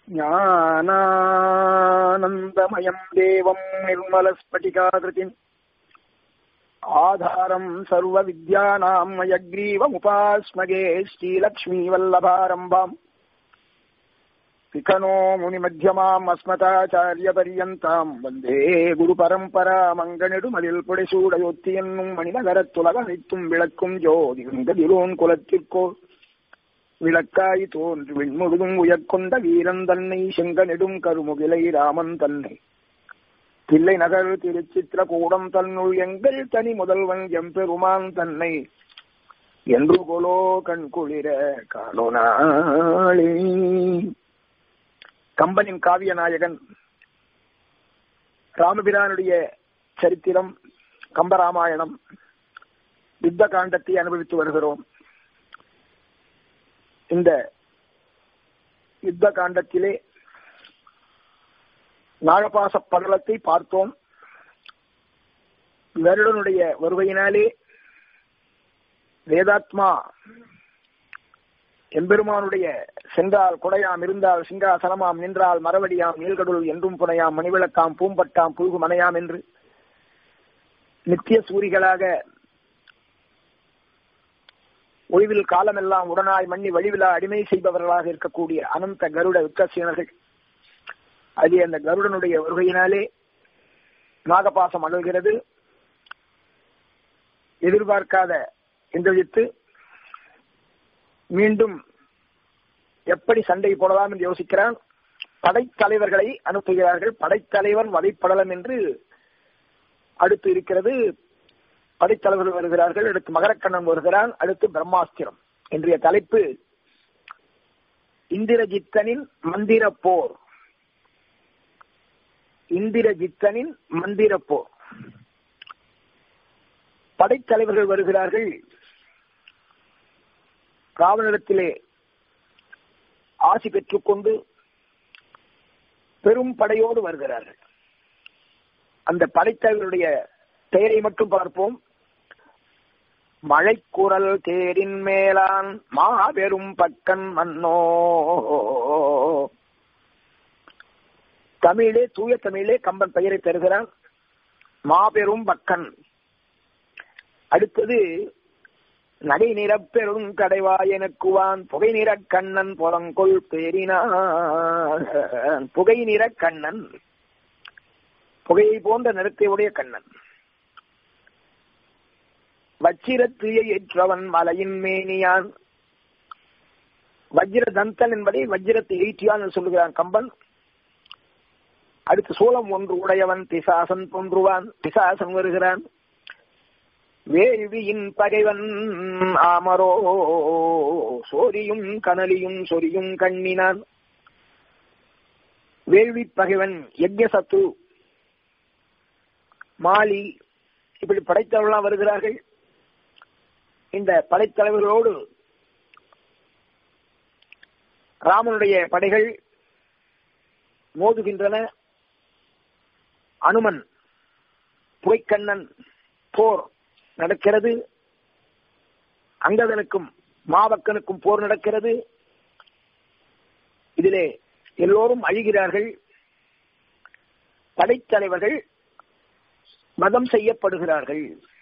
ज्ञानानन्दमयम् देवम् निर्मलस्फटिकाकृतिम् आधारम् सर्वविद्यानाम् मयग्रीवमुपास्मगे श्रीलक्ष्मीवल्लभारम्भाम् विकनो मुनिमध्यमाम् अस्मताचार्यपर्यन्ताम् वन्दे குருபரம்பராமங்கனிடுமதில் புடைசூடையொத்தி என்னும் மணிநகரத்துலக அனைத்தும் விளக்கும் ஜோதி கதிரோன் குலத்திற்கோ விளக்காய் தோன்றி விண்முழுதும் உயர்கொண்ட வீரன் தன்னை செங்கனிடும் கருமுகிலை ராமன் தன்னை தில்லை நகர் திருச்சித்திரகூடம் தன்னுள் எங்கள் தனி முதல்வன் எம்பெருமான் தன்னை என்று கொலோ கண் குளிர காணோனாளே கம்பனின் காவிய நாயகன் ராமபிரானுடைய சரித்திரம் கம்பராமாயணம் யுத்த காண்டத்தை அனுபவித்து வருகிறோம் இந்த யுத்த காண்டத்திலே நாகபாச படலத்தை பார்த்தோம் வருடனுடைய வருகையினாலே வேதாத்மா எம்பெருமானுடைய சென்றால் கொடையாம் இருந்தால் சிங்காசனமாம் நின்றால் மரவடியாம் நீள்கடல் என்றும் புனையாம் மணிவிளக்காம் பூம்பட்டாம் புழுகு மனையாம் என்று நித்திய சூரிகளாக ஒளிவில் காலமெல்லாம் உடனாய் மண்ணி வழிவிழா அடிமை செய்பவர்களாக இருக்கக்கூடிய அனந்த கருட விக்கசீனர்கள் அது அந்த கருடனுடைய வருகையினாலே நாகபாசம் அழுகிறது எதிர்பார்க்காத இந்திரஜித்து மீண்டும் எப்படி சண்டை போடலாம் என்று யோசிக்கிறான் படைத்தலைவர்களை அனுப்புகிறார்கள் படைத்தலைவன் வதைப்படலம் என்று அடுத்து இருக்கிறது படைத்தலைவர்கள் வருகிறார்கள் அடுத்து மகரக்கண்ணன் வருகிறான் அடுத்து பிரம்மாஸ்திரம் இன்றைய தலைப்பு இந்திரஜித்தனின் மந்திர போர் இந்திரஜித்தனின் மந்திர போர் படைத்தலைவர்கள் வருகிறார்கள் ராவணிடத்திலே ஆசி பெற்றுக்கொண்டு பெரும் படையோடு வருகிறார்கள் அந்த படைத்தலைவருடைய பெயரை மட்டும் பார்ப்போம் மழைக்குரல் தேரின் மேலான் மாபெரும் பக்கன் மன்னோ தமிழே தூய தமிழே கம்பன் பெயரை தருகிறான் மாபெரும் பக்கன் அடுத்தது நடை நிறப்பெரும் கடைவாய் எனக்குவான் புகை நிற கண்ணன் புறங்கொள் பேரினான் புகை நிற கண்ணன் புகையை போன்ற நிறத்தை உடைய கண்ணன் வச்சிரத்தியை ஏற்றவன் மலையின் மேனியான் வஜ்ர தந்தன் என்பதை வஜ்ரத்தை ஏற்றியான் சொல்லுகிறான் கம்பன் அடுத்து சோளம் ஒன்று உடையவன் பிசாசன் தோன்றுவான் பிசாசன் வருகிறான் வேள்வியின் பகைவன் ஆமரோ சோரியும் கனலியும் சொரியும் கண்ணினான் வேள்வி பகைவன் யஜ்யசத்து மாலி இப்படி படைத்தவர்களாம் வருகிறார்கள் இந்த படைத்தலைவர்களோடு ராமனுடைய படைகள் மோதுகின்றன அனுமன் புகைக்கண்ணன் போர் நடக்கிறது அங்கதனுக்கும் மாவக்கனுக்கும் போர் நடக்கிறது இதிலே எல்லோரும் அழிகிறார்கள் படைத்தலைவர்கள் மதம் செய்யப்படுகிறார்கள்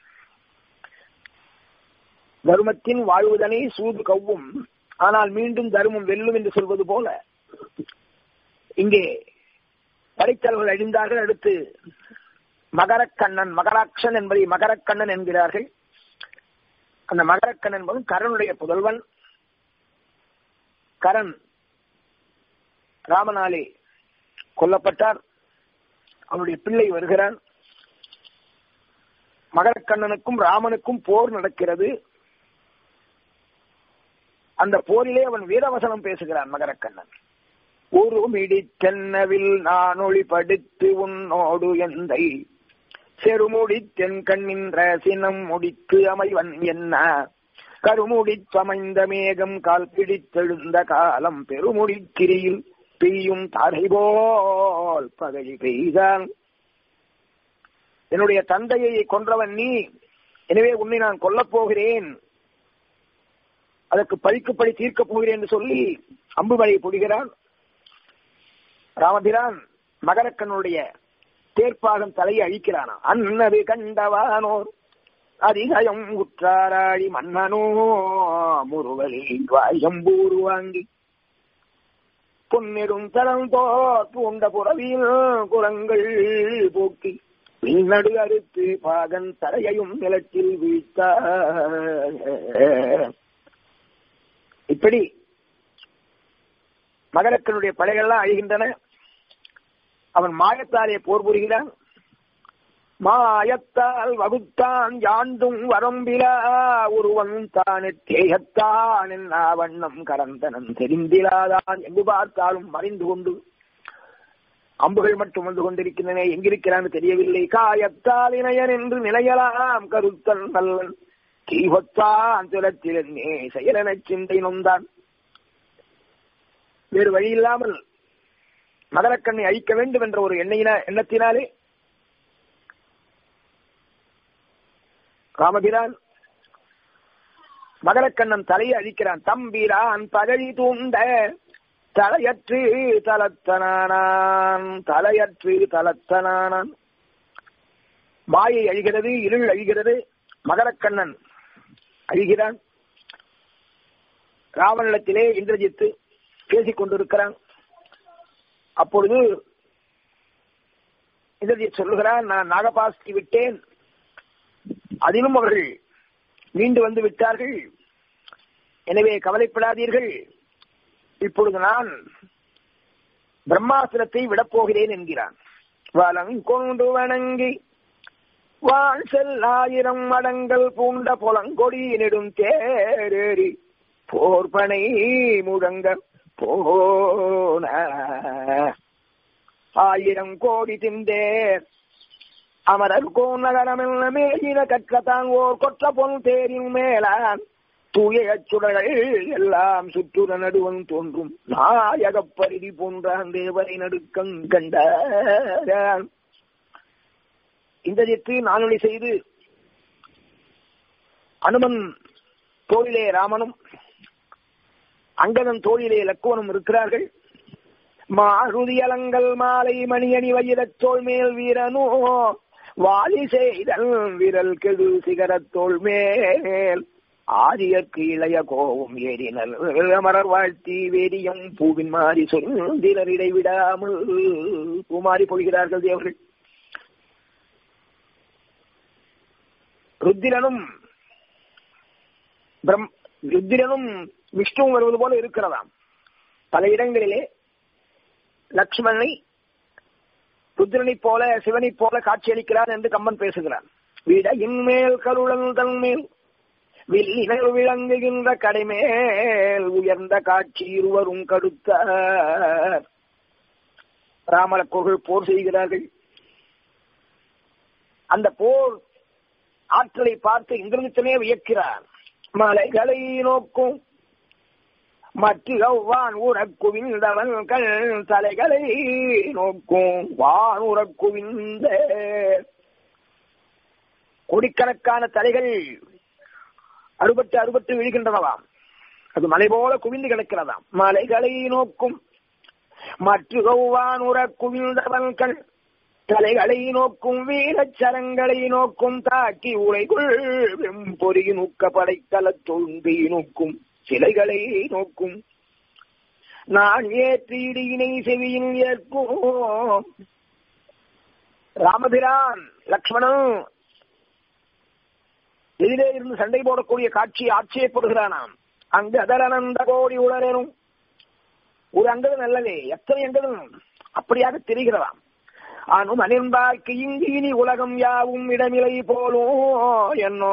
தர்மத்தின் வாழ்வுதனை சூது கவ்வும் ஆனால் மீண்டும் தர்மம் வெல்லும் என்று சொல்வது போல இங்கே படைத்தலைவர்கள் அழிந்தார்கள் அடுத்து மகரக்கண்ணன் மகராட்சன் என்பதை மகரக்கண்ணன் என்கிறார்கள் அந்த மகரக்கண்ணன் என்பது கரனுடைய புதல்வன் கரண் ராமனாலே கொல்லப்பட்டார் அவனுடைய பிள்ளை வருகிறான் மகரக்கண்ணனுக்கும் ராமனுக்கும் போர் நடக்கிறது அந்த போரிலே அவன் வீரவசனம் பேசுகிறான் மகரக்கண்ணன் ஒரு மிடி தென்னவில் நான் ஒளிபடுத்து உன்னோடு எந்தை செருமுடி தென் கண்ணின்ற சினம் முடித்து அமைவன் என்ன கருமுடித்தமைந்த மேகம் கால் பிடித்தெழுந்த காலம் பெருமுடிக்கிரியில் பெய்யும் தாரை போல் பகை பெய்தான் என்னுடைய தந்தையை கொன்றவன் நீ எனவே உன்னை நான் கொல்லப் போகிறேன் அதற்கு பழிக்கு பழி தீர்க்கப் போகிறேன் என்று சொல்லி அம்புமலை பொடிகிறான் ராமபிரான் மகரக்கனுடைய தேர்ப்பாகம் தலையை அழிக்கிறானா அன்னது கண்டவானோர் அதிகயம் உற்றாராழி மன்னனோ முருகலில் வாயம்பூர் வாங்கி பொன்னிடும் தரம் தோற்று உண்ட புறவியில் குரங்கள் போக்கி பின்னடு அறுத்து பாகன் தலையையும் நிலத்தில் வீழ்த்த இப்படி மகரக்கனுடைய படைகள்லாம் அழிகின்றன அவன் மாயத்தாலே போர் புரிகிறான் மாயத்தால் வகுத்தான் யாண்டும் வரம்பிலா ஒருவன் தானே தேகத்தான் என்ன வண்ணம் கரந்தனன் தெரிந்திலாதான் எங்கு பார்த்தாலும் மறைந்து கொண்டு அம்புகள் மட்டும் வந்து கொண்டிருக்கின்றன எங்கிருக்கிறான்னு தெரியவில்லை காயத்தால் இணையன் என்று நிலையலாம் கருத்தன் நல்லன் தீபத்தான் துரத்தில் என்னே செயலென சிந்தை நொந்தான் வேறு வழி இல்லாமல் மகரக்கண்ணை அழிக்க வேண்டும் என்ற ஒரு எண்ணெயின எண்ணத்தினாலே ராமபிரான் மகரக்கண்ணன் தலையை அழிக்கிறான் தம்பிரான் பகழி தூண்ட தலையற்று தலத்தனானான் தலையற்று தலத்தனானான் மாயை அழிகிறது இருள் அழிகிறது மகரக்கண்ணன் அழிகிறான் ராவணிடத்திலே இந்திரஜித்து பேசிக் கொண்டிருக்கிறான் அப்பொழுது இந்திரஜித் சொல்லுகிறான் நான் நாகபாஸ்தி விட்டேன் அதிலும் அவர்கள் மீண்டு வந்து விட்டார்கள் எனவே கவலைப்படாதீர்கள் இப்பொழுது நான் பிரம்மாசுரத்தை விடப்போகிறேன் என்கிறான் வலங்கொண்டு வணங்கி வாழ் செல்லாயிரம் மடங்கள் பூண்ட புலங்கொடி நெடும் தேரேறி போர்பனை முழங்க போன ஆயிரம் கோடி திந்தேர் அமரர் கோநகரமெல்ல மேலின கற்றதாங்கோர் கொற்ற பொன் தேரின் மேலான் தூய சுடர்கள் எல்லாம் சுற்றுற நடுவன் தோன்றும் நாயக பரிதி போன்ற தேவரை நடுக்கங் கண்ட இந்த ஜித்து நானொலி செய்து அனுமன் தோளிலே ராமனும் அங்கதன் தோளிலே லக்குவனும் இருக்கிறார்கள் மாருதி அலங்கல் மாலை மணியணி வைரத் தோல் மேல் வீரனோ வாலி செய்தல் விரல் கெடு சிகரத்தோள் மேல் ஆரியற்கு இளைய கோபம் ஏறினர் அமரர் வாழ்த்தி வேரியம் பூவின் மாறி சொல்திலர் இடைவிடாமல் பூமாறி பொழிகிறார்கள் தேவர்கள் ருத்திரனும் பிரம் ருத்திரனும் விஷ்ணுவும் வருவது போல இருக்கிறதாம் பல இடங்களிலே லக்ஷ்மணனை ருத்ரனை போல சிவனை போல காட்சியளிக்கிறார் என்று கம்மன் பேசுகிறான் விடையின் மேல் கருளன் தன் மேல் வில்லினர் விளங்குகின்ற கடைமேல் உயர்ந்த காட்சி இருவரும் கடுத்த ராமலக்கோர்கள் போர் செய்கிறார்கள் அந்த போர் ஆற்றலை பார்த்து இந்திரஜித்தனே வியக்கிறார் மலைகளை நோக்கும் மற்ற வான் உறக்குவிந்தவன்கள் தலைகளை நோக்கும் வான் உறக்குவிந்த கோடிக்கணக்கான தலைகள் அறுபட்டு அறுபட்டு விழுகின்றனவாம் அது மலை போல குவிந்து கிடக்கிறதாம் மலைகளை நோக்கும் மற்ற வான் உறக்குவிந்தவன்கள் தலைகளை நோக்கும் வீரச்சரங்களை நோக்கும் தாக்கி உரைகுள் வெம்பொறி நுக்க படைத்தல தொழும்பை நோக்கும் சிலைகளை நோக்கும் நான் ஏற்று இடியினை செவியில் ஏற்கும் ராமபிரான் லக்ஷ்மணன் எதிரே இருந்து சண்டை போடக்கூடிய காட்சி ஆட்சேப்படுகிறானாம் அங்கு அதரனந்த கோடி உளரனும் ஒரு அங்கது நல்லதே எத்தனை அங்கதும் அப்படியாக தெரிகிறதாம் அனும் அனிர்பாய்க்கு இங்கு இனி உலகம் யாவும் இடமிலை போலும் என்னோ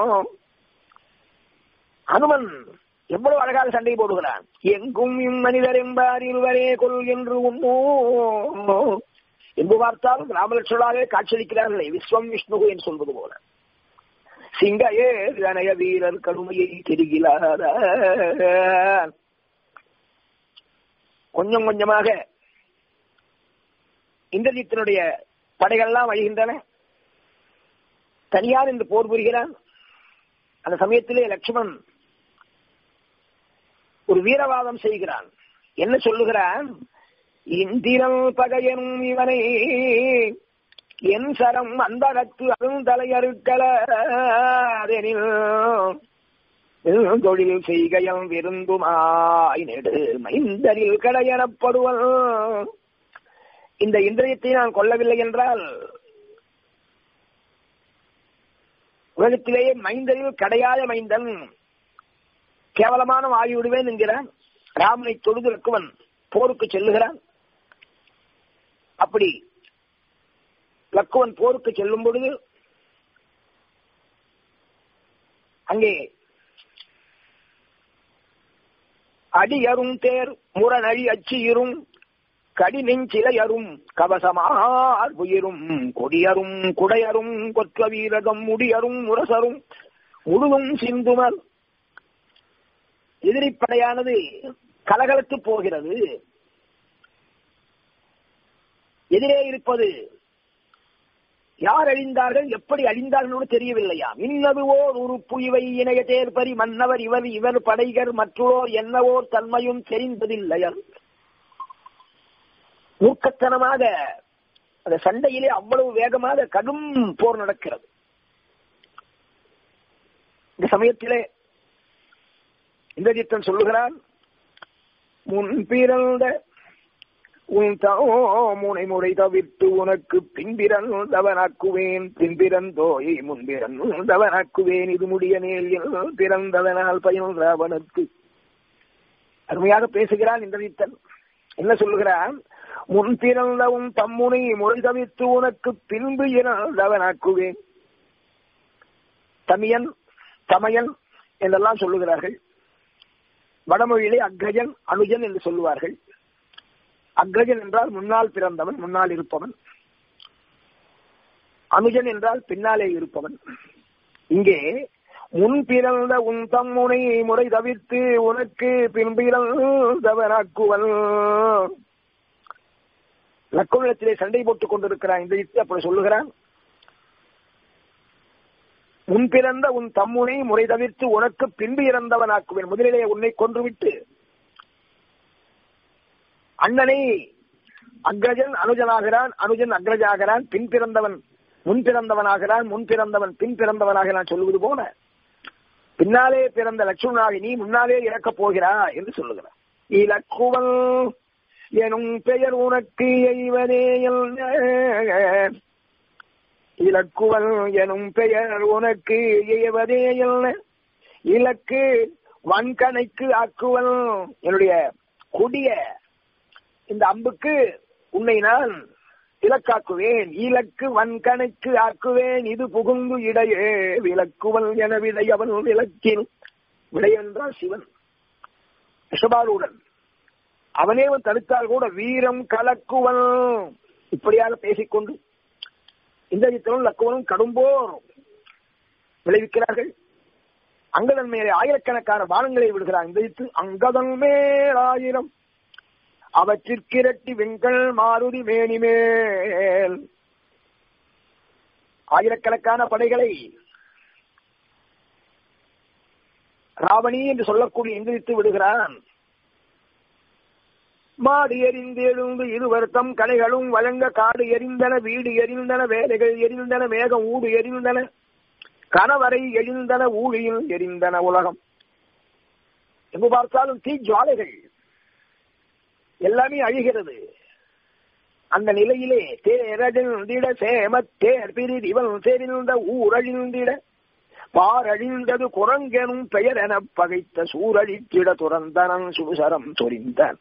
அனுமன் எவ்வளவு அழகாக சண்டை போடுகிறான் எங்கும் இம்மனிதர் என்பார் இருவரே கொள் என்று உண்ணோ எங்கு பார்த்தாலும் ராமலட்சுமணாக காட்சியளிக்கிறார்களே விஸ்வம் விஷ்ணு என்று சொல்வது போல சிங்கையே கனய வீரர் கடுமையை தெரிகிறார கொஞ்சம் கொஞ்சமாக இந்திரஜித்தினுடைய படைகள்லாம் அழிகின்றன தனியார் என்று போர் புரிகிறான் அந்த சமயத்திலே லட்சுமணன் ஒரு வீரவாதம் செய்கிறான் என்ன சொல்லுகிறான் இந்திரன் பகையனும் இவனை என் சரம் அந்தரத்து அருந்தலையறுக்கலெனில் தொழில் செய்கையம் விருந்துமாய் நெடு மைந்தரில் கடையெனப்படுவன் இந்த இந்திரியத்தை நான் கொல்லவில்லை என்றால் உலகத்திலேயே மைந்தரில் கடையாத மைந்தன் கேவலமான ஆகிவிடுவேன் என்கிறான் ராமனை தொழுது லக்குவன் போருக்கு செல்லுகிறான் அப்படி லக்குவன் போருக்கு செல்லும் பொழுது அங்கே அடியரும் தேர் முரணழி அச்சியிரும் கடிநெஞ்சிலையரும் கவசமார் உயிரும் கொடியரும் குடையரும் கொற்ற வீரகம் முடியரும் முரசரும் முழுதும் சிந்துமல் எதிரிப்படையானது கலகலத்து போகிறது எதிரே இருப்பது யார் அழிந்தார்கள் எப்படி அழிந்தார்கள் தெரியவில்லையா இன்னதுவோர் உறுப்பு இவை இணைய தேர்பரி மன்னவர் இவர் இவர் படைகர் மற்றோர் என்னவோர் தன்மையும் தெரிந்ததில்லையர் மூர்க்கத்தனமாக அந்த சண்டையிலே அவ்வளவு வேகமாக கடும் போர் நடக்கிறது இந்த சமயத்திலே இந்திரஜித்தன் சொல்லுகிறான் முன் பிறந்த உன் முனை முறை தவிர்த்து உனக்கு பின்பிறந்தவனாக்குவேன் பின்பிறந்தோயை முன்பிறந்தவனாக்குவேன் இது முடிய நேரில் பிறந்ததனால் பயன் ராவனுக்கு அருமையாக பேசுகிறான் இந்திரஜித்தன் என்ன சொல்லுகிறான் முன் பிறந்த உன் தம்முனை முறை தவிர்த்து உனக்கு பின்பு இறந்தவனாக்குவேன் தமியன் தமையன் என்றெல்லாம் சொல்லுகிறார்கள் வடமொழியிலே அக்ரஜன் அனுஜன் என்று சொல்லுவார்கள் அக்ரஜன் என்றால் முன்னால் பிறந்தவன் முன்னால் இருப்பவன் அனுஜன் என்றால் பின்னாலே இருப்பவன் இங்கே முன் பிறந்த உன் தம்முனை முறை தவிர்த்து உனக்கு பின்பிறந்தவனாக்குவன் லக்குணத்திலே சண்டை போட்டுக் கொண்டிருக்கிறான் இந்த அப்படி சொல்லுகிறான் முன் பிறந்த உன் தம்முனை முறை தவிர்த்து உனக்கு பின்பு இறந்தவனாக்குவேன் முதலிலே உன்னை கொன்றுவிட்டு அண்ணனை அக்ரஜன் அனுஜனாகிறான் அனுஜன் அக்ரஜாகிறான் பின் பிறந்தவன் முன் பிறந்தவனாகிறான் முன் பிறந்தவன் பின் பிறந்தவனாகிறான் சொல்லுவது போல பின்னாலே பிறந்த லட்சுமணாகி நீ முன்னாலே இறக்கப் போகிறா என்று சொல்லுகிறான் இலக்குவன் எனும் பெயர் உனக்கு எய்வதே இலக்குவன் எனும் பெயர் உனக்கு எய்வதே இலக்கு வன்கணைக்கு ஆக்குவன் என்னுடைய கொடிய இந்த அம்புக்கு உன்னை நான் இலக்காக்குவேன் இலக்கு வன்கணைக்கு ஆக்குவேன் இது புகுந்து இடையே விளக்குவன் என விடையவன் விளக்கின் விடை என்றால் சிவன் ரிஷபாலுடன் அவனே தடுத்தால் கூட வீரம் கலக்குவன் இப்படியாக பேசிக்கொண்டு இந்திரஜித்தனும் லக்குவனும் கடும்போர் விளைவிக்கிறார்கள் அங்கதன் மேலே ஆயிரக்கணக்கான பானங்களை விடுகிறார் இந்திரஜித்து அங்கதன் மேல் ஆயிரம் அவற்றிற்கிரட்டி வெண்கள் மாருதி மேனிமேல் ஆயிரக்கணக்கான படைகளை ராவணி என்று சொல்லக்கூடிய எந்திரித்து விடுகிறான் மாடு எரிந்து எழுந்து இருவர்த்தம் கலைகளும் வழங்க காடு எரிந்தன வீடு எரிந்தன வேலைகள் எரிந்தன மேகம் ஊடு எரிந்தன கணவரை எரிந்தன ஊழியில் எரிந்தன உலகம் எங்கு பார்த்தாலும் தீ ஜுவாலைகள் எல்லாமே அழிகிறது அந்த நிலையிலே தேரழிந்திட சேம தேர் பிரிதிவன் தெரிந்த ஊரழிந்திட பாரழிந்தது குரங்கெனும் பெயர் என பகைத்த சூரழித்திட துறந்தனன் சுடுசரம் சொரிந்தான்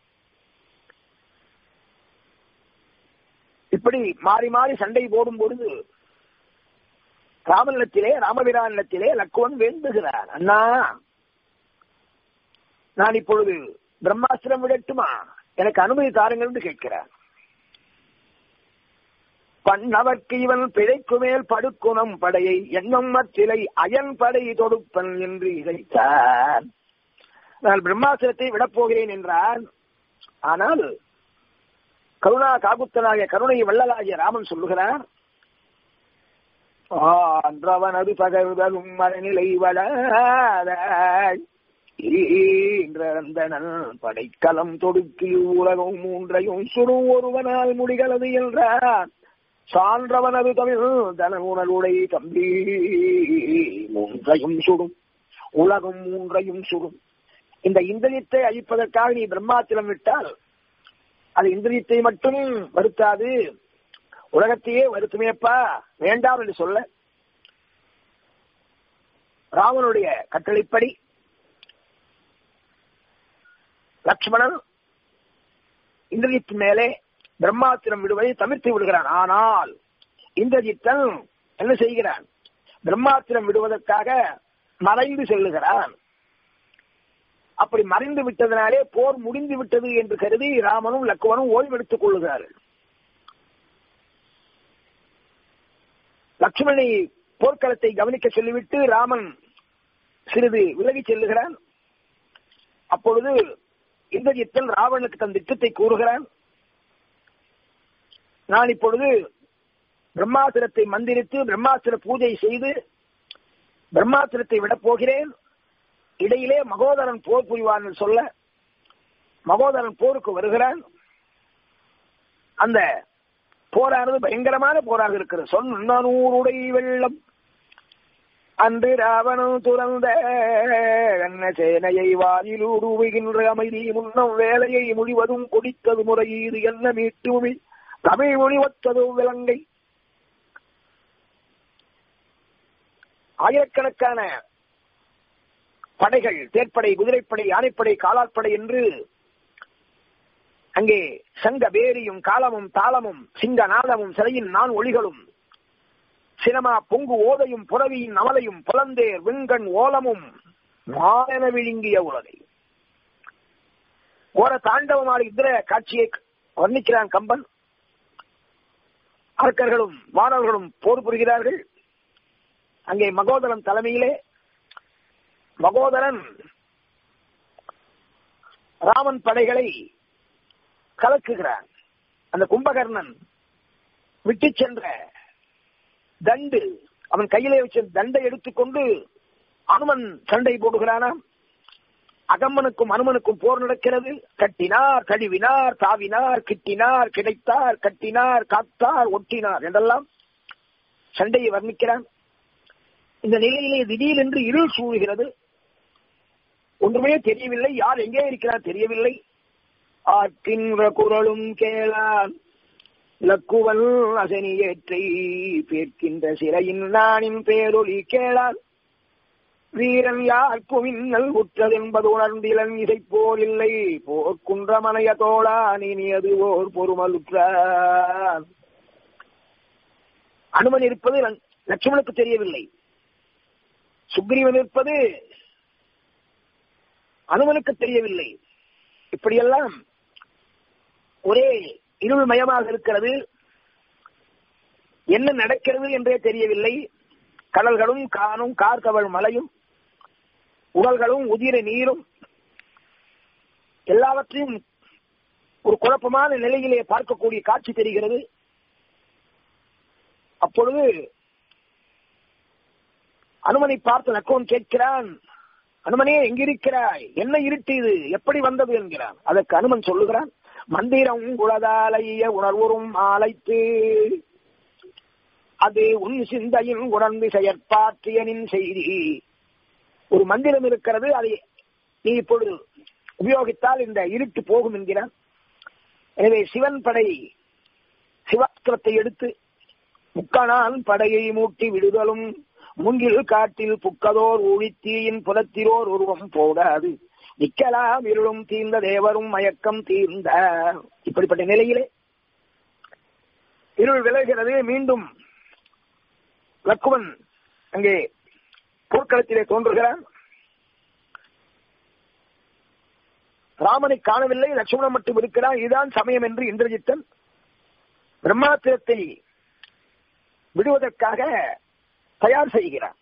இப்படி மாறி மாறி சண்டை போடும் பொழுது ராமனிடத்திலே ராமபிரானிடத்திலே லக்குவன் வேண்டுகிறார் அண்ணா நான் இப்பொழுது பிரம்மாஸ்திரம் விடட்டுமா எனக்கு அனுமதி தாருங்கள் என்று கேட்கிறார் பண்ணவர்க்கு இவன் பிழைக்கு மேல் படுக்குணம் படையை எண்ணம் மற்றிலை அயன் படை தொடுப்பன் என்று இதைத்தான் நான் பிரம்மாசுரத்தை விடப் போகிறேன் என்றான் ஆனால் கருணா காகுத்தனாகிய கருணை வள்ளலாகிய ராமன் சொல்லுகிறார் அன்றவனது பகர்தலும் மனநிலை வள ஈன்றந்தனன் படைக்கலம் தொடுக்கி உலகம் மூன்றையும் சுடும் ஒருவனால் முடிகளது என்றார் சான்றவனது தமிழ் தன உணர்வுடை தம்பி மூன்றையும் சுடும் உலகம் மூன்றையும் சுடும் இந்த இந்திரியத்தை அழிப்பதற்காக நீ பிரம்மாத்திரம் விட்டால் அது இந்திரியத்தை மட்டும் வருத்தாது உலகத்தையே வருத்துமேப்பா வேண்டாம் என்று சொல்ல ராவனுடைய கட்டளைப்படி லக்ஷ்மணன் இந்திரஜித்தின் மேலே பிரம்மாத்திரம் விடுவதை தவிர்த்து விடுகிறான் ஆனால் இந்திரஜித்தன் என்ன செய்கிறான் பிரம்மாத்திரம் விடுவதற்காக மறைந்து செல்லுகிறான் அப்படி மறைந்து விட்டதனாலே போர் முடிந்து விட்டது என்று கருதி ராமனும் லக்குவனும் ஓய்வெடுத்துக் கொள்ளுகிறார்கள் லட்சுமணனை போர்க்களத்தை கவனிக்க சொல்லிவிட்டு ராமன் சிறிது விலகி செல்லுகிறான் அப்பொழுது இந்திரஜித்தன் ராவனுக்கு தன் திட்டத்தை கூறுகிறான் நான் இப்பொழுது பிரம்மாசுரத்தை மந்திரித்து பிரம்மாசுர பூஜை செய்து பிரம்மாசுரத்தை விடப் போகிறேன் இடையிலே மகோதரன் போர் புரிவான் சொல்ல மகோதரன் போருக்கு வருகிறான் அந்த போரானது பயங்கரமான போராக இருக்கிறது சொன்னூருடை வெள்ளம் அன்று ராவணன் துறந்த என்ன சேனையை வாயிலூடுகின்ற அமைதி முன்னம் வேலையை முடிவதும் கொடித்தது முறையீது என்ன மீட்டுமி தமிழ் மொழிவத்ததும் விலங்கை ஆயிரக்கணக்கான படைகள் தேர்ப்படை குதிரைப்படை யானைப்படை காலாட்படை என்று அங்கே சங்க பேரியும் காலமும் தாளமும் சிங்க நாதமும் சிலையின் நான் ஒளிகளும் சினமா பொங்கு ஓதையும் புறவியின் அமலையும் புலந்தேர் விண்கண் ஓலமும் மாயன விழுங்கிய உலகை ஓர தாண்டவமான இந்திர காட்சியை வர்ணிக்கிறான் கம்பன் அரக்கர்களும் வானவர்களும் போர் புரிகிறார்கள் அங்கே மகோதரன் தலைமையிலே மகோதரன் ராமன் படைகளை கலக்குகிறான் அந்த கும்பகர்ணன் விட்டு சென்ற தண்டு அவன் கையிலே வச்ச தண்டை எடுத்துக்கொண்டு அனுமன் சண்டை போடுகிறானாம் அகம்மனுக்கும் அனுமனுக்கும் போர் நடக்கிறது கட்டினார் கழுவினார் தாவினார் கிட்டினார் கிடைத்தார் கட்டினார் காத்தார் ஒட்டினார் என்றெல்லாம் சண்டையை வர்ணிக்கிறான் இந்த நிலையிலே திடீரென்று இருள் சூழ்கிறது ஒன்றுமே தெரியவில்லை யார் எங்கே இருக்கிறார் தெரியவில்லை ஆக்கின்ற குரலும் கேளான் இலக்குவன் அசனி ஏற்றை பேர்க்கின்ற சிறையின் நானின் பேரொலி கேளான் வீரன் யார்க்கு மின்னல் உற்றதென்பது உணர்ந்திலன் இசை போர் இல்லை போர்க்குன்ற மனைய தோழா நீனியது ஓர் பொறுமலுற்றான் அனுமன் இருப்பது லட்சுமணுக்கு தெரியவில்லை சுக்ரீவன் இருப்பது அனுமனுக்கு தெரியவில்லை இப்படியெல்லாம் ஒரே இருள் மயமாக இருக்கிறது என்ன நடக்கிறது என்றே தெரியவில்லை கடல்களும் காணும் கார்கவள் மலையும் உடல்களும் உதிர நீரும் எல்லாவற்றையும் ஒரு குழப்பமான நிலையிலே பார்க்கக்கூடிய காட்சி தெரிகிறது அப்பொழுது அனுமனை பார்த்து நக்கோன் கேட்கிறான் அனுமனே எங்கிருக்கிறாய் என்ன இருட்டு இது எப்படி வந்தது என்கிறான் அதற்கு அனுமன் சொல்லுகிறான் மந்திரம் குலதாலைய உணர்வுறும் ஆலைத்து அது உன் சிந்தையின் உணர்ந்து செயற்பாற்றியனின் செய்தி ஒரு மந்திரம் இருக்கிறது அதை நீ இப்பொழுது உபயோகித்தால் இந்த இருட்டு போகும் என்கிறான் எனவே சிவன் படை சிவாஸ்திரத்தை எடுத்து முக்கணான் படையை மூட்டி விடுதலும் முங்கில் காட்டில் புக்கதோர் ஊழித்தீயின் புலத்திரோர் உருவம் போடாது நிக்கலாம் இருளும் தீர்ந்த தேவரும் மயக்கம் தீர்ந்த இப்படிப்பட்ட நிலையிலே இருள் விலகிறது மீண்டும் லக்குவன் அங்கே போர்க்களத்திலே தோன்றுகிறான் ராமனை காணவில்லை லட்சுமணன் மட்டும் இருக்கிறான் இதுதான் சமயம் என்று இந்திரஜித்தன் பிரம்மாத்திரத்தை விடுவதற்காக தயார் செய்கிறான்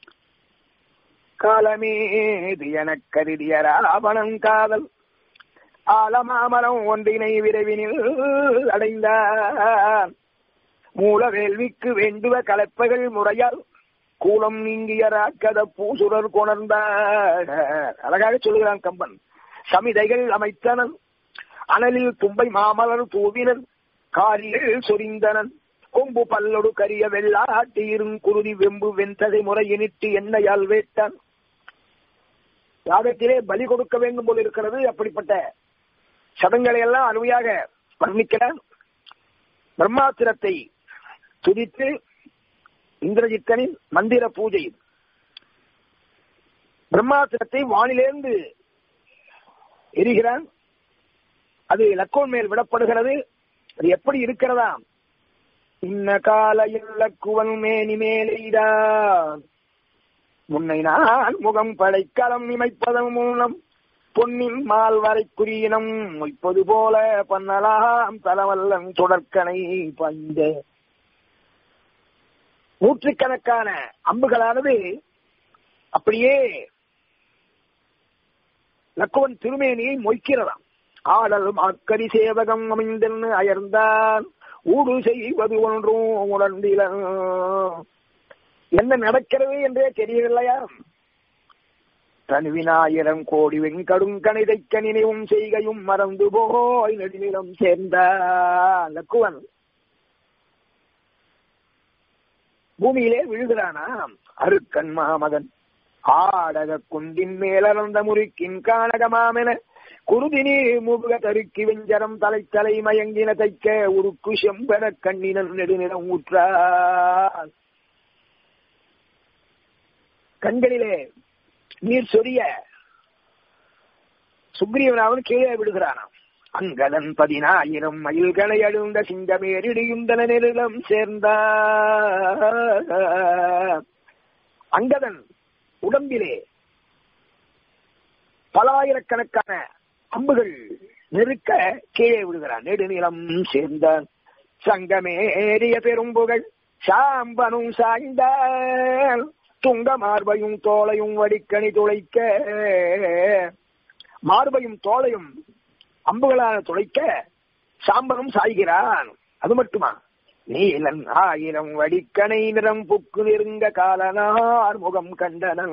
காலமேது எனக் கருதிய ராவணன் காதல் ஆலமாமரம் ஒன்றினை விரைவினில் அடைந்தார் மூல வேள்விக்கு வேண்டுவ கலப்பைகள் முறையால் கூலம் நீங்கிய ராக்கத பூசுரர் கொணர்ந்தார் அழகாக சொல்லுகிறான் கம்பன் சமிதைகள் அமைத்தனன் அனலில் தும்பை மாமலர் தூவினன் காரிகள் சொரிந்தனன் கொம்பு பல்லொடு கரிய வெள்ளாட்டி இருங்குருதி வெம்பு வெந்ததை முறையினிட்டு என்னையால் வேட்டான் யாகத்திலே பலி கொடுக்க வேண்டும் போல் இருக்கிறது அப்படிப்பட்ட சதங்களை எல்லாம் அருமையாக வர்ணிக்கிறான் பிரம்மாத்திரத்தை துதித்து இந்திரஜித்தனின் மந்திர பூஜை பிரம்மாத்திரத்தை வானிலேந்து எரிகிறான் அது லக்கோன் மேல் விடப்படுகிறது அது எப்படி இருக்கிறதா இன்ன காலையில் லக்குவன் மேனி மேலைதான் முன்னை நான் முகம் படைக்கலம் இமைப்பதன் மூலம் பொன்னின் மால் வரைக்குரியனம் மொய்ப்பது போல பண்ணலாம் தலவல்லன் தொடர்கனை பந்த நூற்றுக்கணக்கான அம்புகளானது அப்படியே லக்குவன் திருமேனியை மொய்க்கிறதாம் ஆடல் மாக்கரி சேவகம் அமைந்தென்னு அயர்ந்தான் ஊடு செய்வது ஒன்றும் உணர்ந்தில என்ன நடக்கிறது என்றே தெரியவில்லையா தனுவினாயிரம் கோடி வெண்கடும் கணிதைக்க நினைவும் செய்கையும் மறந்து போய் நெடுநிலம் சேர்ந்த லக்குவன் பூமியிலே விழுகிறானாம் அருக்கன் மாமகன் ஆடக குண்டின் மேலறந்த முறுக்கின் காணகமாமென குருதினி முக தருக்கி வெஞ்சரம் தலை தலை மயங்கின தைக்க உருக்கு செம்பன கண்ணினன் நெடுநிலம் ஊற்றார் கண்களிலே நீர் சொரிய சுக்ரீவனாவன் கீழே விடுகிறானாம் அங்கதன் பதினாயிரம் மயில்களை அழுந்த சிங்கமேறிடியுந்தன நெருளம் சேர்ந்த அங்கதன் உடம்பிலே பலாயிரக்கணக்கான அம்புகள் நெருக்க கீழே விடுகிறான் நெடுநிலம் சேர்ந்தான் சங்கமேறிய பெரும்புகள் சாம்பனும் சாய்ந்தால் துங்க மார்பையும் தோலையும் வடிக்கணி துளைக்க மார்பையும் தோலையும் அம்புகளான துளைக்க சாம்பனும் சாய்கிறான் அது மட்டுமா நீலன் ஆயிரம் வடிக்கணை நிறம் புக்கு நெருங்க காலனார் முகம் கண்டன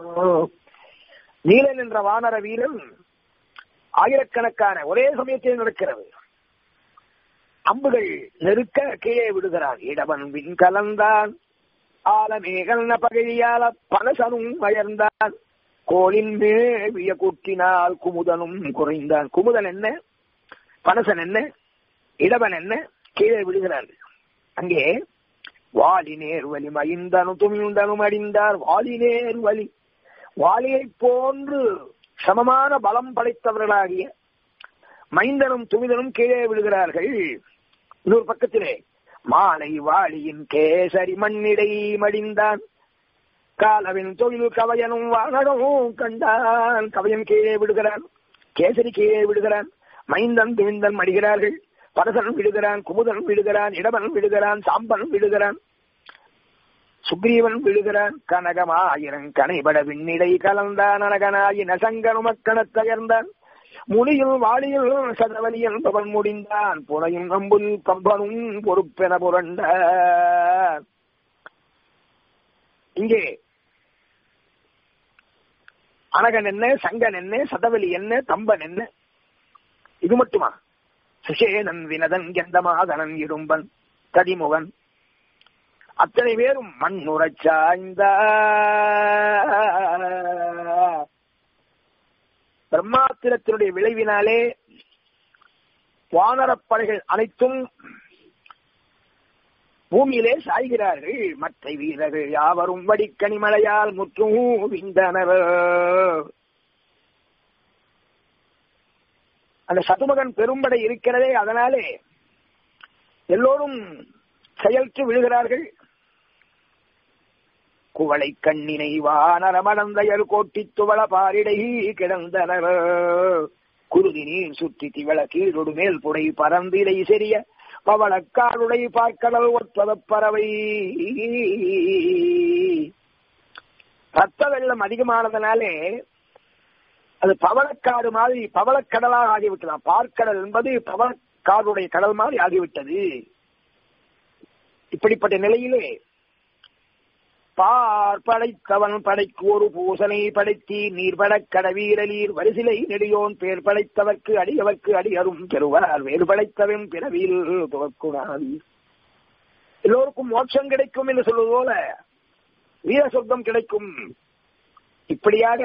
நீலன் என்ற வானர வீரன் ஆயிரக்கணக்கான ஒரே சமயத்தில் நடக்கிறது அம்புகள் நெருக்க கீழே விடுகிறான் இடவன் வின் கலந்தான் ஆலமேகல் பகையால பனசனும் வயர்ந்தான் கோலின் மேவிய கூட்டினால் குமுதனும் குறைந்தான் குமுதன் என்ன பனசன் என்ன இடவன் என்ன கீழே விடுகிறார் அங்கே வாலி நேர் வலி மயிந்தனும் துமிழ்ந்தனும் அடிந்தார் வாலி நேர் வலி வாலியை போன்று சமமான பலம் படைத்தவர்களாகிய மைந்தனும் துமிதனும் கீழே விழுகிறார்கள் இன்னொரு பக்கத்திலே மாலை வாளியின் கேசரி மண்ணிடை மடிந்தான் காலவின் தொழில் கவையனும் வானகமும் கண்டான் கவையன் கீழே விடுகிறான் கேசரி கீழே விடுகிறான் மைந்தன் துமிந்தன் மடிகிறார்கள் பரசன் விடுகிறான் குமுதன் விடுகிறான் இடவன் விடுகிறான் சாம்பன் விடுகிறான் சுக்ரீவன் விழுகிறான் கனகமாயிரம் கனைபட விண்ணிடை கலந்தான் அனகனாயி நசங்கனுமக்கணத் தகர்ந்தான் முனியில் வாளியில் சதவலி என்பவன் முடிந்தான் புனையும் நம்புல் கம்பனும் பொறுப்பென புரண்ட இங்கே அனகன் என்ன சங்கன் என்ன சதவலி என்ன தம்பன் என்ன இது மட்டுமா சுஷேனன் வினதன் கெந்தமாதனன் இடும்பன் கதிமுகன் அத்தனை பேரும் மண்ணுறச் சாய்ந்த பிரம்மாத்திரத்தினுடைய விளைவினாலே வானரப்படைகள் அனைத்தும் பூமியிலே சாய்கிறார்கள் மற்ற வீரர்கள் யாவரும் வடிக்கனிமலையால் முற்றும் விந்தனர் அந்த சதுமகன் பெரும்படை இருக்கிறதே அதனாலே எல்லோரும் செயல்ற்று விழுகிறார்கள் குவளை கண்ணினை வானரமணந்தையர் கோட்டி துவள பாரிடை கிடந்தனர் குருதி நீர் சுற்றி திவள கீழொடு மேல் புடை பரந்திரை செறிய பவளக்காருடை பார்க்கடல் ஒற்பத பறவை ரத்த வெள்ளம் அதிகமானதனாலே அது பவளக்காடு மாதிரி பவளக்கடலாக ஆகிவிட்டதாம் பார்க்கடல் என்பது பவளக்காடுடைய கடல் மாதிரி ஆகிவிட்டது இப்படிப்பட்ட நிலையிலே பார் படைத்தவன் படைக்கு ஒரு பூசனை படைத்தி நீர்படக் கடவீரலீர் வரிசிலை நெடியோன் பேர் படைத்தவர்க்கு அடியவர்க்கு அடியரும் பெறுவார் வேறு படைத்தவன் பிறவியில் துவக்குனாதி எல்லோருக்கும் மோட்சம் கிடைக்கும் என்று சொல்வது போல வீர சொர்க்கம் கிடைக்கும் இப்படியாக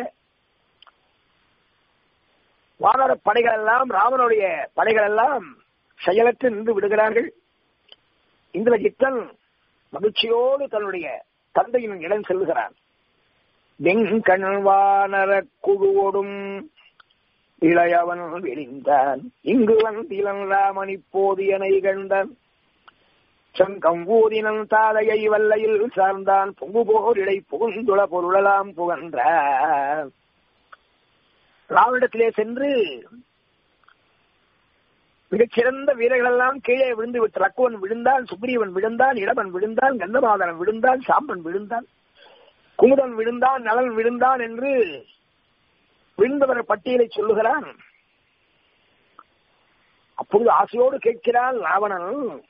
வானர படைகள் எல்லாம் ராமனுடைய படைகள் எல்லாம் செயலற்று நின்று விடுகிறார்கள் இந்திரஜித்தன் மகிழ்ச்சியோடு தன்னுடைய தந்தையின் இடம் செல்லுகிறான் வெங்கண் வானர குழுவோடும் இளையவன் விரிந்தான் இங்கு வந்திலன் ராமன் இப்போது என இகழ்ந்தான் சங்கம் ஊதினன் தாதையை வல்லையில் சார்ந்தான் பொங்கு போர் இடை புகுந்துள பொருளலாம் புகன்றான் ராவணிடத்திலே சென்று மிகச்சிறந்த வீரர்கள் எல்லாம் கீழே விழுந்து விட்டு லக்குவன் விழுந்தான் சுக்ரீவன் விழுந்தான் இடவன் விழுந்தான் கந்தமாதனன் விழுந்தான் சாம்பன் விழுந்தான் குமுதன் விழுந்தான் நலன் விழுந்தான் என்று விழுந்தவர் பட்டியலை சொல்லுகிறான் அப்பொழுது ஆசையோடு கேட்கிறான் ராவணன்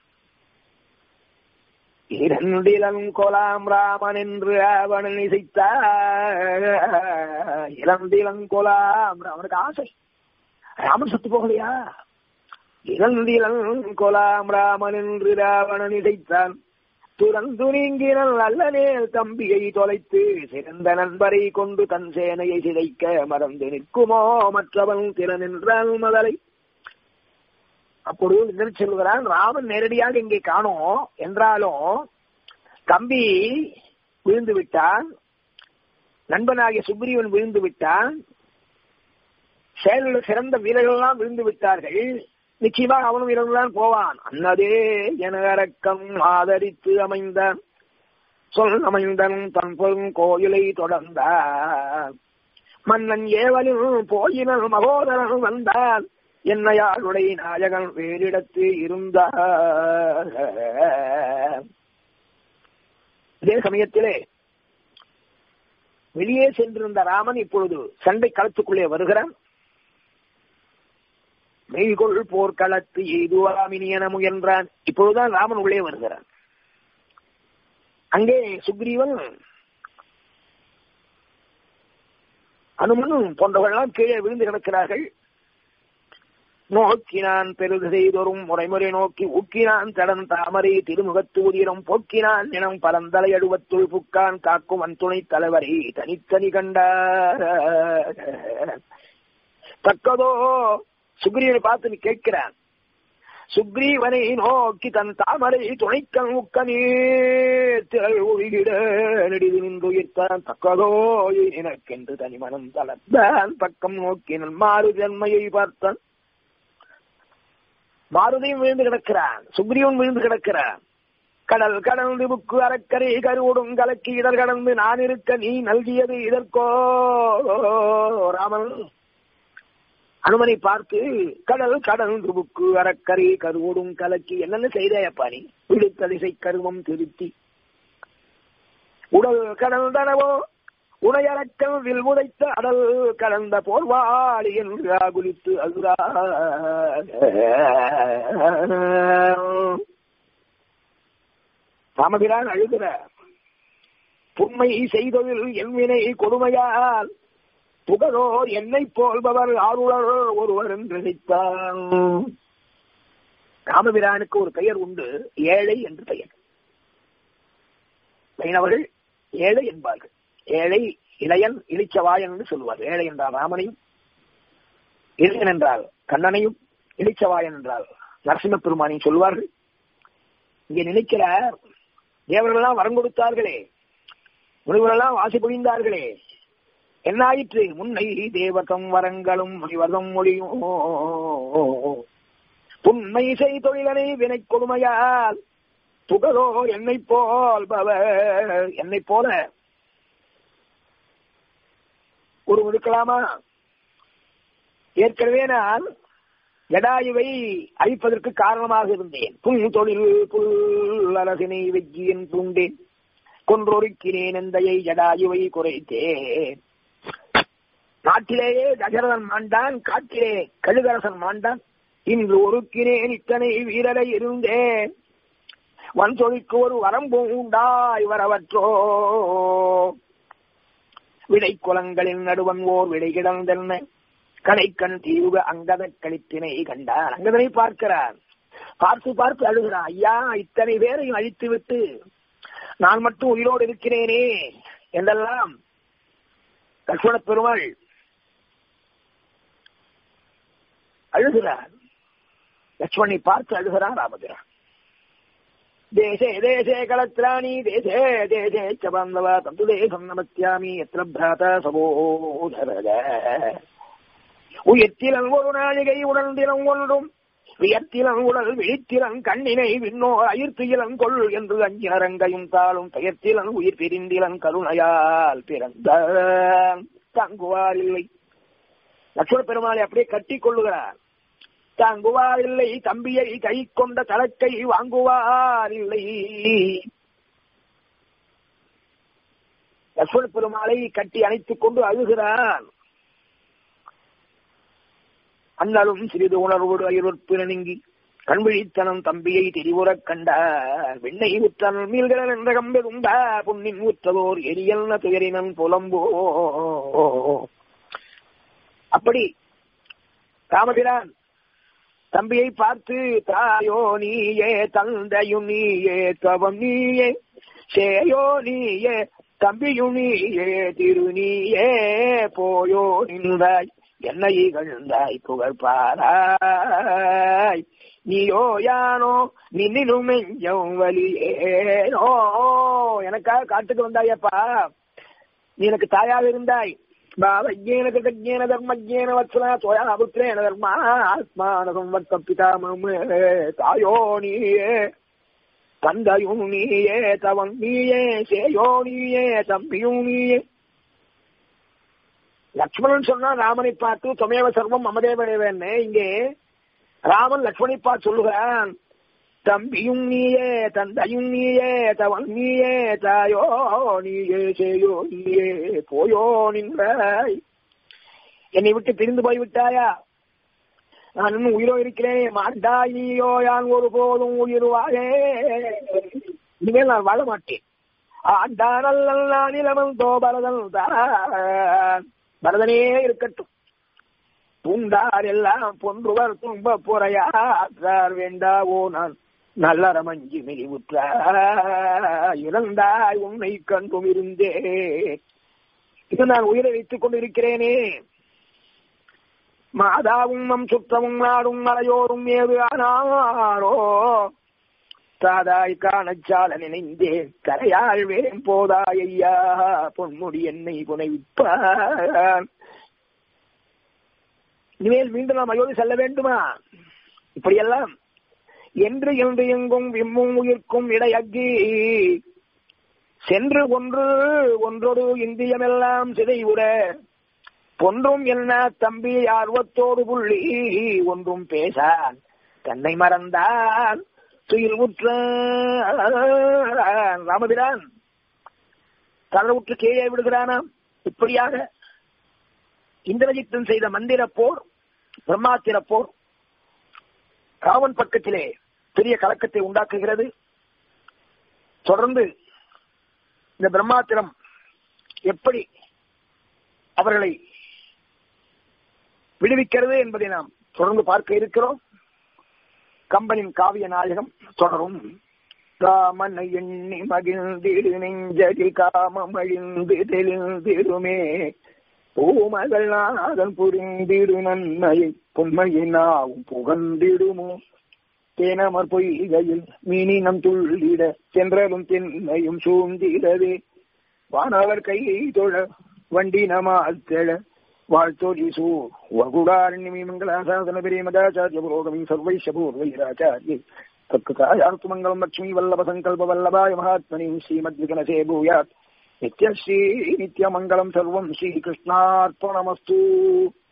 இரண்டிலன் கொலாம் ராமன் என்று அவன் இசைத்தார் இளந்திலங்கொலாம் அவனுக்கு ஆசை ராமன் சுத்து போகலையா இளந்திலன் கொலாம் ராமன் என்று ராவணன் இசைத்தான் துறந்து நீங்கினல் அல்லனே தம்பியை தொலைத்து சிறந்த நண்பரை கொண்டு தன் சேனையை சிதைக்க மறந்து நிற்குமோ மற்றவன் திறன் என்றால் மதலை அப்பொழுது இந்திரன் சொல்லுகிறான் ராமன் நேரடியாக இங்கே காணோம் என்றாலும் தம்பி விழுந்து விட்டான் நண்பனாகிய சுக்ரீவன் விழுந்து விட்டான் செயலில் சிறந்த வீரர்கள் எல்லாம் விழுந்து விட்டார்கள் நிச்சயமாக அவனும் இறந்துதான் போவான் அன்னதே என அரக்கம் ஆதரித்து அமைந்தான் சொல் அமைந்தன் தன் பொருள் கோயிலை தொடர்ந்தான் மன்னன் ஏவலும் போயினல் மகோதரன் வந்தான் என்னையாளுடைய நாயகன் வேறிடத்து இருந்தார் இதே சமயத்திலே வெளியே சென்றிருந்த ராமன் இப்பொழுது சண்டை களத்துக்குள்ளே வருகிறான் மெய்கொள் போர்க்களத்து எய்துவாமினி என முயன்றான் இப்பொழுதுதான் ராமன் உள்ளே வருகிறான் அங்கே சுக்ரீவன் அனுமனும் போன்றவர்கள்லாம் கீழே விழுந்து கிடக்கிறார்கள் நோக்கினான் பெருது செய்தொரும் முறைமுறை நோக்கி ஊக்கினான் தடன் தாமரை திருமுகத்து உதிரம் போக்கினான் இனம் பரந்தலை அடுவத்துள் புக்கான் காக்கும் அன் துணை தலைவரை தனித்தனி கண்டார் தக்கதோ சுக்ரீவனை பார்த்து கேட்கிறான் சுக்ரீவனை நோக்கி தன் தாமரை துணைக்கண் உக்க நீர் திரள் ஒழுகிட நெடிது நின்றுயிர்த்தான் தக்கதோ எனக்கென்று தனி மனம் தளர்ந்தான் பக்கம் நோக்கினன் மாறு ஜன்மையை பார்த்தான் மாருதியும் விழுந்து கிடக்கிறான் சுக்ரீவன் விழுந்து கிடக்கிறான் கடல் கடந்து புக்கு அறக்கரை கருவோடும் கலக்கி இடர் கடந்து நான் இருக்க நீ நல்கியது இதற்கோ ராமன் அனுமனை பார்த்து கடல் கடந்து புக்கு அறக்கரை கருவோடும் கலக்கி என்னென்ன செய்தேயப்பா நீ விடுத்ததிசை கருவம் திருத்தி உடல் கடந்தனவோ உனையடக்கம் வில் உதைத்த அடல் கடந்த போர்வாளி என்று ஆகுலித்து அழுரா ராமபிரான் அழுகிற புண்மை செய்தொழில் என்வினை கொடுமையால் புகழோர் என்னை போல்பவர் ஆருளர் ஒருவர் என்று நினைத்தான் ராமபிரானுக்கு ஒரு பெயர் உண்டு ஏழை என்று பெயர் வைணவர்கள் ஏழை என்பார்கள் ஏழை இளையன் இளிச்சவாயன் என்று சொல்லுவார் ஏழை என்றால் ராமனையும் இளையன் என்றால் கண்ணனையும் இளிச்சவாயன் என்றால் நரசிம்ம பெருமானையும் சொல்வார்கள் இங்கே நினைக்கிறார் தேவர்களெல்லாம் வரம் கொடுத்தார்களே முனிவரெல்லாம் வாசி புரிந்தார்களே என்னாயிற்று முன்னை தேவதம் வரங்களும் முனிவர்தம் மொழியும் புன்மை செய் தொழிலனை வினை கொடுமையால் புகழோ என்னை போல் பவ என்னை போல ஒரு இருக்கலாமா ஏற்கனவே நான் ஜடாயுவை அழிப்பதற்கு காரணமாக இருந்தேன் புல் தொழில் புல் அரசினை வெஜ்ஜியன் பூண்டேன் கொன்றொருக்கினேன் எந்தையை ஜடாயுவை குறைத்தேன் நாட்டிலேயே தசரதன் மாண்டான் காட்டிலே கழுகரசன் மாண்டான் இன்று ஒருக்கினேன் இத்தனை வீரரை இருந்தேன் வன் தொழிற்கு ஒரு வரம்பு உண்டாய் வரவற்றோ விடை குலங்களின் நடுவன் ஓர் விடை கிடந்தென்ன கடைக்கண் தீவுக அங்கத கழித்தினை கண்டார் அங்கதனை பார்க்கிறார் பார்த்து பார்த்து அழுகிறான் ஐயா இத்தனை பேரையும் அழித்து விட்டு நான் மட்டும் உயிரோடு இருக்கிறேனே என்றெல்லாம் லட்சுமண பெருமாள் அழுகிறார் லட்சுமணை பார்த்து அழுகிறார் ராமபிரான் தேசே தேசே கலத்ராணி தேசே தேசே ச பாந்தவ தந்து தேசம் நமத்தியாமி எத்திர பிராத சகோதரக உயர்த்திலன் ஒரு நாழிகை உணர்ந்திலம் ஒன்றும் வியத்திலன் உடல் விழித்திலன் கண்ணினை விண்ணோர் அயிர்த்தியிலன் கொள் என்று அஞ்சினரங்கையும் தாளும் பெயர்த்திலன் உயிர் பிரிந்திலன் கருணையால் பிறந்த தங்குவார் இல்லை லட்சுமண பெருமாளை அப்படியே கட்டி கொள்ளுகிறார் தாங்குவார் இல்லை தம்பியை கை கொண்ட தலக்கை வாங்குவார் இல்லை லட்சுமண பெருமாளை கட்டி அணைத்துக் கொண்டு அழுகிறார் அண்ணலும் சிறிது உணர்வோடு அயர்வற்பு நீங்கி கண்விழித்தனம் தம்பியை தெரிவுறக் கண்டார் வெண்ணை உற்றனல் மீள்கள் என்ற கம்பெருந்தா புண்ணின் ஊற்றதோர் எரியல்ன துயரினன் புலம்போ அப்படி ராமபிரான் தம்பியை பார்த்து தாயோ நீயே தந்தையும் நீயே தவம் நீயே சேயோ நீயே தம்பியும் நீயே திரு நீயே போயோ நின்றாய் என்னை இகழ்ந்தாய் புகழ் பாராய் நீயோ யானோ நின்னிலும் நெஞ்சம் வலியேனோ எனக்காக காட்டுக்கு வந்தாயப்பா நீ எனக்கு தாயாக இருந்தாய் பாவஜேன கிருதஜேன தர்மஜேன வத்சலா தோயா புத்திரேன தர்மா ஆத்மான சம்வத்த பிதாமம் தாயோ நீயே தந்தையும் நீயே தவம் நீயே சேயோ நீயே தம்பியும் நீயே லக்ஷ்மணன் சொன்னா ராமனை பார்த்து தொமேவ சர்வம் மமதேவனேவன்னு இங்கே ராமன் லக்ஷ்மணை பார்த்து சொல்லுகிறான் தம்பியும் நீயே தந்தையும் நீயே தவன் நீயே தாயோ நீயே சேயோ நீயே போயோ நின்றாய் என்னை விட்டு பிரிந்து போய்விட்டாயா நான் இன்னும் உயிரோ இருக்கிறேன் மாண்டாய் நீயோ யான் ஒரு போதும் உயிர்வாயே இனிமேல் நான் வாழ மாட்டேன் ஆண்டானல் நான் இளவன் தோபரதன் தான் பரதனே இருக்கட்டும் பூண்டார் எல்லாம் பொன்றுவர் துன்ப புறையாற்றார் வேண்டாவோ நான் நல்லறமஞ்சி மெலிவுற்றார் இறந்தாய் உன்னை கண்டும் இருந்தே இது நான் உயிரை வைத்துக் கொண்டிருக்கிறேனே மாதாவும் நம் சுற்றமும் நாடும் மலையோரும் ஏது ஆனாரோ தாதாய் காணச்சால நினைந்தேன் கரையாழ்வேன் போதாய் ஐயா பொன்முடி என்னை புனைவிப்பான் இனிமேல் மீண்டும் நாம் அயோத்தி செல்ல வேண்டுமா இப்படியெல்லாம் என்று என்று எங்கும் விம்மும் உயிர்க்கும் இடையக்கி சென்று ஒன்று ஒன்றொரு இந்தியமெல்லாம் சிதைவுட பொன்றும் என்ன தம்பி ஆர்வத்தோடு புள்ளி ஒன்றும் பேசான் தன்னை மறந்தான் துயில் உற்ற ராமபிரான் தளவுற்று கீழே விடுகிறானாம் இப்படியாக இந்திரஜித்தன் செய்த மந்திர போர் பிரம்மாத்திர போர் ராவன் பக்கத்திலே பெரிய கலக்கத்தை உண்டாக்குகிறது தொடர்ந்து இந்த பிரம்மாத்திரம் எப்படி அவர்களை விடுவிக்கிறது என்பதை நாம் தொடர்ந்து பார்க்க இருக்கிறோம் கம்பனின் காவிய நாயகம் தொடரும் ராமனை எண்ணி மகிழ்ந்திடு நெஞ்சதில் காமம் அழிந்து தெளிந்திடுமே பூமகள் நாதன் புரிந்திடு நன்மையை பொன்மையை நாவும் புகழ்ந்திடுமோ தேனமர் பொய்கையில் மீனினம் துள்ளிட சென்றலும் தென்னையும் சூழ்ந்திடவே வானவர் கையை தொழ வண்டினமால் தெழ வாழ்த்தோடி சூ வகுடாரண்யமி மங்களாசாசன பிரேமதாச்சாரிய புரோகமி சர்வைஷ பூர்வைராச்சாரியை தற்காயார்த்து மங்களம் லட்சுமி வல்லப சங்கல்ப வல்லபாய மகாத்மனி ஸ்ரீமத் விகனசே பூயாத் நித்யஸ்ரீ நித்யமங்கலம் சர்வம் ஸ்ரீகிருஷ்ணார்ப்பணமஸ்து